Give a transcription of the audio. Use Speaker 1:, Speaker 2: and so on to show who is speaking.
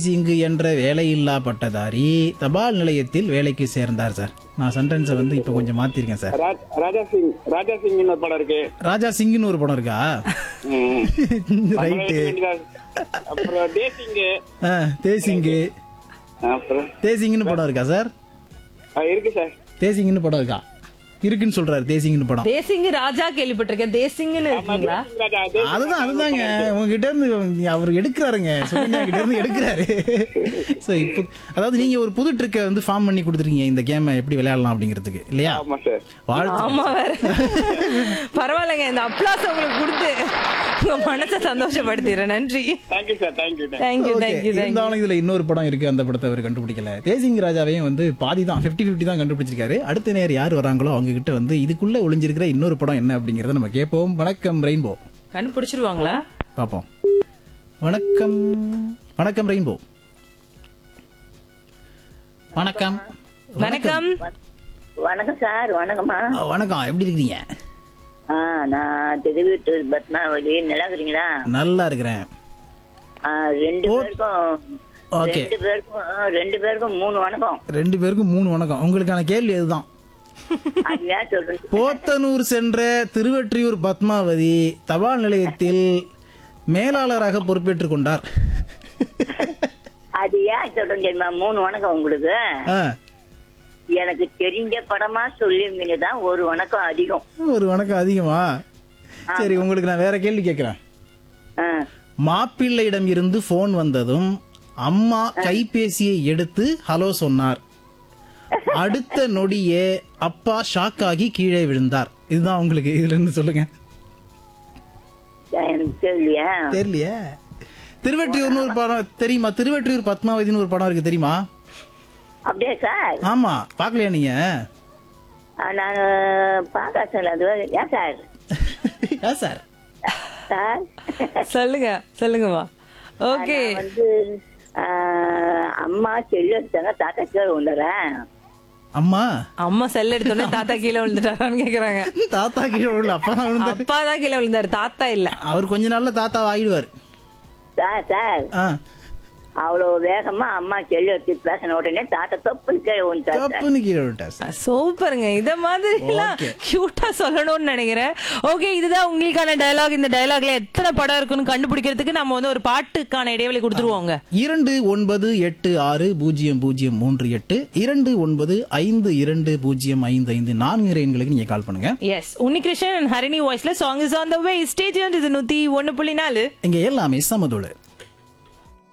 Speaker 1: சிங்கு என்ற வேலையில்லா பட்டதாரி தபால் நிலையத்தில் வேலைக்கு சேர்ந்தார் சார் நான் சென்டென்ஸை வந்து இப்போ கொஞ்சம் மாத்திருக்கேன் சார்
Speaker 2: ரா- ராஜா சிங் ராஜா சிங்னு ஒரு படம் இருக்கு
Speaker 1: ராஜா சிங்னு ஒரு படம் இருக்கா
Speaker 2: ம்.
Speaker 1: ரைட்டு
Speaker 2: அப்புறம் தேசிங்கு
Speaker 1: தேசிங்கு
Speaker 2: அப்புறம்
Speaker 1: தேசிங்னு படம் இருக்கா சார்
Speaker 2: ஆ, இருக்கு சார்
Speaker 1: தேசிங்னு படம் இருக்கா இருக்குன்னு சொல்றாரு தேசிங்னு படம்
Speaker 3: தேசிங்கு ராஜா கேள்விப்பட்டிருக்கேன் தேசிங்னு இருக்குங்களா
Speaker 2: ராஜா தேசிங்
Speaker 1: அதுதான் அதுதாங்க உங்ககிட்ட இருந்து அவர் எடுக்கிறாருங்க சுகன்யா கிட்ட இருந்து எடுக்கிறாரு சோ இப்போ அதாவது நீங்க ஒரு புது ட்ரிக்கை வந்து ஃபார்ம் பண்ணி கொடுத்துருக்கீங்க இந்த கேமை எப்படி விளையாடலாம் அப்படிங்கிறதுக்கு இல்லையா
Speaker 2: ஆமா சார்
Speaker 1: வாழ்த்து
Speaker 3: ஆமா வேற பரவாயில்லைங்க இந்த அப்ளாஸ் உங்களுக்கு கொடுத்து உங்க மனசை சந்தோஷப்படுத்திடுறேன் நன்றி
Speaker 2: thank you sir thank you thank you
Speaker 3: thank you
Speaker 1: Okay,
Speaker 3: thank you thank you
Speaker 1: இருந்தாலும் இதுல இன்னொரு படம் இருக்கு அந்த படத்தை அவர் கண்டுபிடிக்கல தேசிங் ராஜாவையும் வந்து பாதி தான் 50 50 தான் கண்டுபிடிச்சிருக்காரு அடுத்த நேர் யார் வராங்களோ அவங்க கிட்ட வந்து இதுக்குள்ள ஒளிஞ்சிருக்கிற இன்னொரு படம் என்ன அப்படிங்கறத நம்ம கேட்போம் வணக்கம் ரெயின்போ
Speaker 3: கண்டுபிடிச்சிருவாங்களா
Speaker 1: பாப்போம் வணக்கம் வணக்கம் ரெயின்போ வணக்கம்
Speaker 3: வணக்கம்
Speaker 4: வணக்கம் சார் வணக்கம்மா
Speaker 1: அ, வணக்கம் எப்படி இருக்கீங்க
Speaker 4: ஆ நான் திருவீட்டூர் பத்மாவதி நல்லா இருக்கிறீங்களா
Speaker 1: நல்லா இருக்கிறேன்
Speaker 4: ஆ, ரெண்டு
Speaker 1: ஓ.
Speaker 4: பேருக்கும்
Speaker 1: Okay.
Speaker 4: ரெண்டு பேருக்கும் ஆ, ரெண்டு பேருக்கும் மூணு வணக்கம்
Speaker 1: ரெண்டு பேருக்கும் மூணு வணக்கம் உங்களுக்கான கேள்வி இதுதான்
Speaker 4: அது ஏன் சொல்றேன்
Speaker 1: போத்தனூர் சென்ற திருவெற்றியூர் பத்மாவதி தபால் நிலையத்தில் மேலாளராக பொறுப்பேற்றுக் கொண்டார்
Speaker 4: அது ஏன் சொல்றேன் தெரியுமா மூணு வணக்கம் உங்களுக்கு
Speaker 1: ஆ,
Speaker 4: எனக்கு தெரிஞ்ச படமா சொல்லியிருந்தீங்க தான் ஒரு வணக்கம் அதிகம்
Speaker 1: ஒரு வணக்கம் அதிகமா சரி உங்களுக்கு நான் வேற கேள்வி கேட்கிறேன்
Speaker 4: ஆ,
Speaker 1: மாப்பிள்ளையிடம் இருந்து போன் வந்ததும் அம்மா கைபேசியை எடுத்து ஹலோ சொன்னார் அடுத்த நொடியே அப்பா ஷாக் ஆகி கீழே விழுந்தார் இதுதான் உங்களுக்கு இதுல இருந்து சொல்லுங்க
Speaker 4: எனக்கு தெரியலையா
Speaker 1: தெரியலையே திருவெற்றியூர்னு ஒரு படம் தெரியுமா திருவெற்றியூர் பத்மாவதினு ஒரு படம் இருக்கு தெரியுமா
Speaker 4: அப்படியே சார்
Speaker 1: ஆமா பாக்கலையா நீங்க
Speaker 4: ஆ, நான் பார்க்க சார் அது ஏன் சார்
Speaker 1: ஏன் சார்
Speaker 4: சார்
Speaker 3: சொல்லுங்க சொல்லுங்கம்மா ஓகே
Speaker 4: நான் வந்து ஆ, அம்மா செல்லு எடுத்தாங்க தாத்தா கீழே வந்துடுறேன்
Speaker 1: அம்மா
Speaker 3: அம்மா செல் எடுத்தோடனே தாத்தா கீழே விழுந்துட்டாரான்னு கேக்குறாங்க
Speaker 1: தாத்தா கீழே விழல அப்பா தான் விழுந்தாரு
Speaker 3: அப்பா தான் கீழே விழுந்தாரு தாத்தா இல்ல
Speaker 1: அவர் கொஞ்ச நாள்ல தாத்தா ஆயிடுவார்
Speaker 4: சார் சார்
Speaker 1: ஆ
Speaker 4: அவ்வளவு வேகமா அம்மா செல்லு எடுத்து பேசின உடனே தாத்தா தப்புன்னு கீழே வந்துட்டார் சார்.
Speaker 1: தப்புன்னு கீழே விட்டார் சார்
Speaker 3: சூப்பருங்க இத மாதிரி எல்லாம்
Speaker 1: Okay.
Speaker 3: கியூட்டா சொல்லணும்னு நினைக்கிறேன் ஓகே இதுதான் உங்களுக்கான டயலாக் இந்த டயலாக்ல எத்தனை படம் இருக்குன்னு கண்டுபிடிக்கிறதுக்கு நம்ம வந்து ஒரு பாட்டுக்கான இடைவெளி கொடுத்துருவோங்க
Speaker 1: இரண்டு ஒன்பது எட்டு ஆறு பூஜ்ஜியம் பூஜ்ஜியம் மூன்று எட்டு இரண்டு ஒன்பது ஐந்து இரண்டு பூஜ்ஜியம் ஐந்து ஐந்து நான்கு எண்களுக்கு நீங்க கால் பண்ணுங்க
Speaker 3: எஸ் உன்னிகிருஷ்ணன் and ஹரிணி வாய்ஸ்ல song is on the way stage இது நூத்தி ஒன்னு புள்ளி நாலு
Speaker 1: இங்க எல்லாமே சமதோடு